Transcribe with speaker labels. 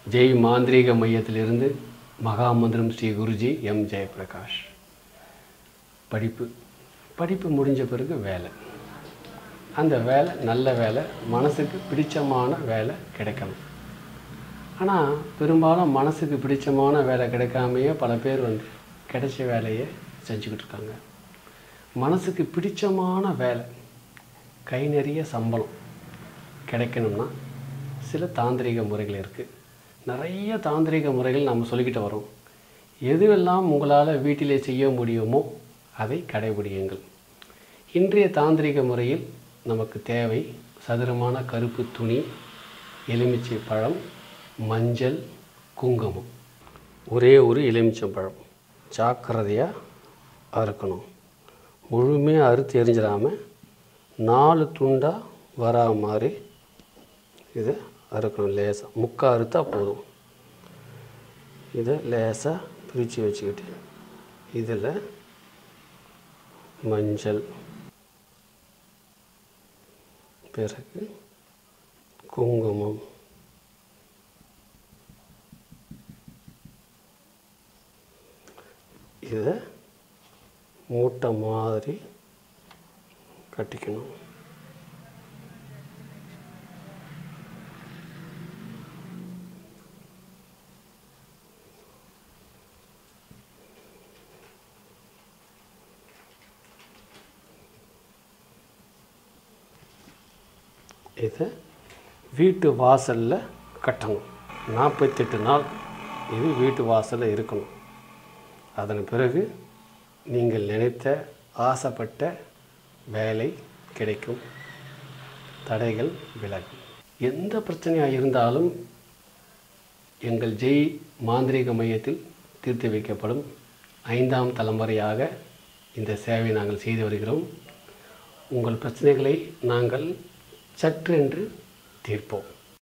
Speaker 1: ஜெய் மாந்திரீக மையத்திலிருந்து மகாமந்திரம் ஸ்ரீ குருஜி எம் ஜெயபிரகாஷ் படிப்பு படிப்பு முடிஞ்ச பிறகு வேலை அந்த வேலை நல்ல வேலை மனசுக்கு பிடிச்சமான வேலை கிடைக்கணும் ஆனால் பெரும்பாலும் மனசுக்கு பிடிச்சமான வேலை கிடைக்காமையே பல பேர் வந்து கிடைச்ச வேலையை செஞ்சுக்கிட்டு இருக்காங்க மனசுக்கு பிடிச்சமான வேலை கை நிறைய சம்பளம் கிடைக்கணும்னா சில தாந்திரிக முறைகள் இருக்குது நிறைய தாந்திரிக முறைகள் நம்ம சொல்லிக்கிட்டு வரோம் எதுவெல்லாம் உங்களால் வீட்டிலே செய்ய முடியுமோ அதை கடைபிடியுங்கள் இன்றைய தாந்திரிக முறையில் நமக்கு தேவை சதுரமான கருப்பு துணி எலுமிச்சை பழம் மஞ்சள் குங்குமம் ஒரே ஒரு எலுமிச்சை பழம் ஜாக்கிரதையாக அறுக்கணும் முழுமையாக அறுத்து எரிஞ்சிடாமல் நாலு துண்டாக வரா மாதிரி இதை அறுக்கணும் லேசாக முக்கா அறுத்தா போதும் இதை லேசாக பிரித்து வச்சுக்கிட்டு இதில் மஞ்சள் பிறகு குங்குமம் இதை மூட்டை மாதிரி கட்டிக்கணும் இதை வீட்டு வாசலில் கட்டணும் நாற்பத்தெட்டு நாள் இது வீட்டு வாசலில் இருக்கணும் அதன் பிறகு நீங்கள் நினைத்த ஆசைப்பட்ட வேலை கிடைக்கும் தடைகள் விலகும் எந்த பிரச்சனையாக இருந்தாலும் எங்கள் ஜெய் மாந்திரீக மையத்தில் தீர்த்து வைக்கப்படும் ஐந்தாம் தலைமுறையாக இந்த சேவை நாங்கள் செய்து வருகிறோம் உங்கள் பிரச்சனைகளை நாங்கள் சற்றென்று தீர்ப்போம்